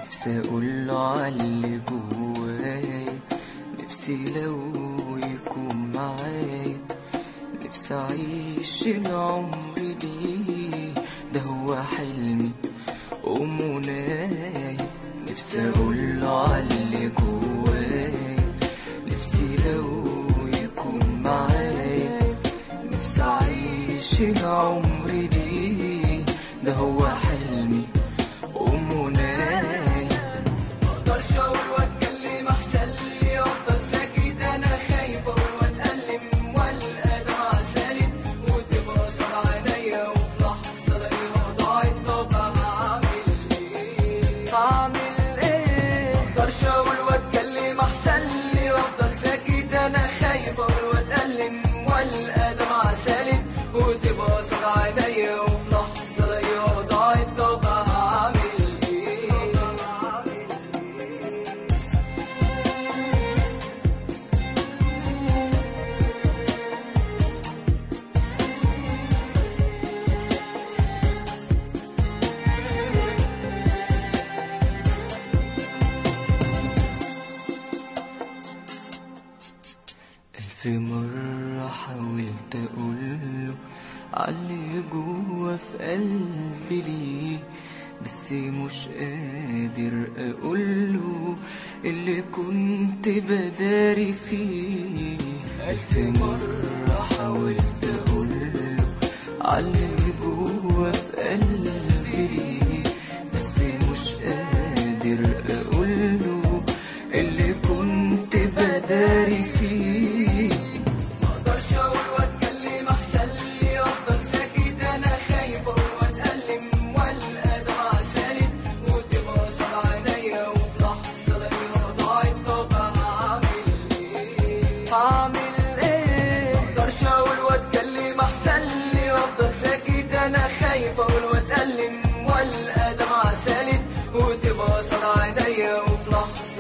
نفسي اقول له عاللي جوايا نفسي لو يكون معايا نفسي اعيش العمر ليه ده هو حلمي ومنايا نفسي اقول له عاللي جوايا نفسي لو يكون معايا نفسي اعيش العمر ليه ده هو حلمي ومنايا مقدرش اقول واتكلم احسن لي افضل ساكت انا خايف اقول واتألم والقى دمعة سالت وتبقى صار عينيا وفي لحظة الاقيها ضاعت طب هعمل ايه؟ هعمل ايه؟ مقدرش اقول واتكلم احسن لي وافضل ساكت انا خايف اقول واتألم والقى دمعة سالت وتبقى صار عينيا وفي لحظة الاقيها ضاعت طب هعمل ايه؟ ألف مرة حاولت أقوله عاللي جوا في قلبي ليه بس مش قادر أقوله اللي كنت بداري فيه ألف مرة حاولت أقوله عاللي جوا في قلبي ليه بس مش قادر أقوله اللي كنت بداري فيه مقدرش اقول واتكلم احسن لي افضل ساكت انا خايف اقول واتألم والقى دمعة سالت وتبقى صار عينيا وفي لحظة الاقيها ضاعت طب هعمل ايه؟ هعمل ايه؟ مقدرش اقول واتكلم احسن لي افضل ساكت انا خايف اقول واتألم والقى دمعة سالت وتبقى صار عينيا وفي لحظة